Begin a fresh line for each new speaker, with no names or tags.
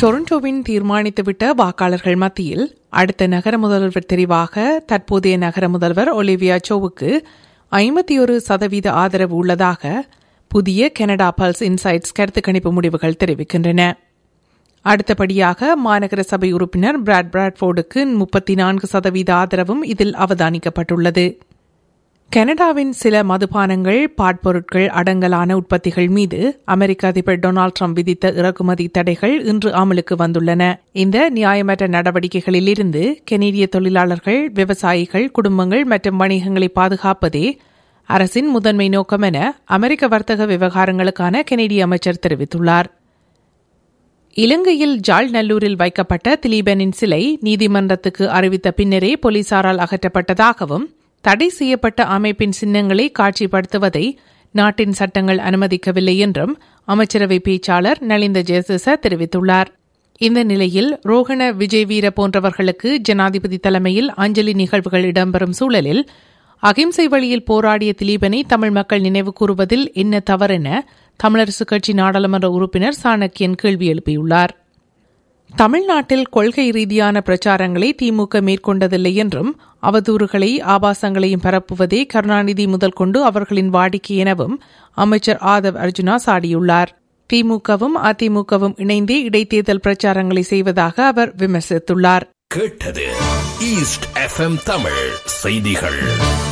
டொரண்டோவின் தீர்மானித்துவிட்ட வாக்காளர்கள் மத்தியில் அடுத்த நகர முதல்வர் தெரிவாக தற்போதைய நகர முதல்வர் ஒலிவியா சோவுக்கு ஐம்பத்தி ஒரு சதவீத ஆதரவு உள்ளதாக புதிய கனடா பல்ஸ் இன்சைட்ஸ் கருத்து கணிப்பு முடிவுகள் தெரிவிக்கின்றன அடுத்தபடியாக மாநகர சபை உறுப்பினர் பிராட் பிராட்ஃபோர்டுக்கு முப்பத்தி நான்கு சதவீத ஆதரவும் இதில் அவதானிக்கப்பட்டுள்ளது கனடாவின் சில மதுபானங்கள் பாட்பொருட்கள் அடங்கலான உற்பத்திகள் மீது அமெரிக்க அதிபர் டொனால்டு ட்ரம்ப் விதித்த இறக்குமதி தடைகள் இன்று அமலுக்கு வந்துள்ளன இந்த நியாயமற்ற நடவடிக்கைகளிலிருந்து கெனடிய தொழிலாளர்கள் விவசாயிகள் குடும்பங்கள் மற்றும் வணிகங்களை பாதுகாப்பதே அரசின் முதன்மை நோக்கம் என அமெரிக்க வர்த்தக விவகாரங்களுக்கான கெனடிய அமைச்சர் தெரிவித்துள்ளார் இலங்கையில் ஜாழ் நல்லூரில் வைக்கப்பட்ட திலீபனின் சிலை நீதிமன்றத்துக்கு அறிவித்த பின்னரே போலீசாரால் அகற்றப்பட்டதாகவும் தடை செய்யப்பட்ட அமைப்பின் சின்னங்களை காட்சிப்படுத்துவதை நாட்டின் சட்டங்கள் அனுமதிக்கவில்லை என்றும் அமைச்சரவை பேச்சாளர் நலிந்த ஜெயசிச தெரிவித்துள்ளார் இந்த நிலையில் ரோஹண விஜய் வீர போன்றவர்களுக்கு ஜனாதிபதி தலைமையில் அஞ்சலி நிகழ்வுகள் இடம்பெறும் சூழலில் அகிம்சை வழியில் போராடிய திலீபனை தமிழ் மக்கள் நினைவு கூறுவதில் என்ன தவறென தமிழரசுக் கட்சி நாடாளுமன்ற உறுப்பினர் சாணக்கியன் கேள்வி எழுப்பியுள்ளார் தமிழ்நாட்டில் கொள்கை ரீதியான பிரச்சாரங்களை திமுக மேற்கொண்டதில்லை என்றும் அவதூறுகளை ஆபாசங்களையும் பரப்புவதே கருணாநிதி முதல் கொண்டு அவர்களின் வாடிக்கை எனவும் அமைச்சர் ஆதவ் அர்ஜுனா சாடியுள்ளார் திமுகவும் அதிமுகவும் இணைந்தே இடைத்தேர்தல் பிரச்சாரங்களை செய்வதாக அவர் விமர்சித்துள்ளார்
கேட்டது ஈஸ்ட் எஃப்எம் தமிழ் செய்திகள்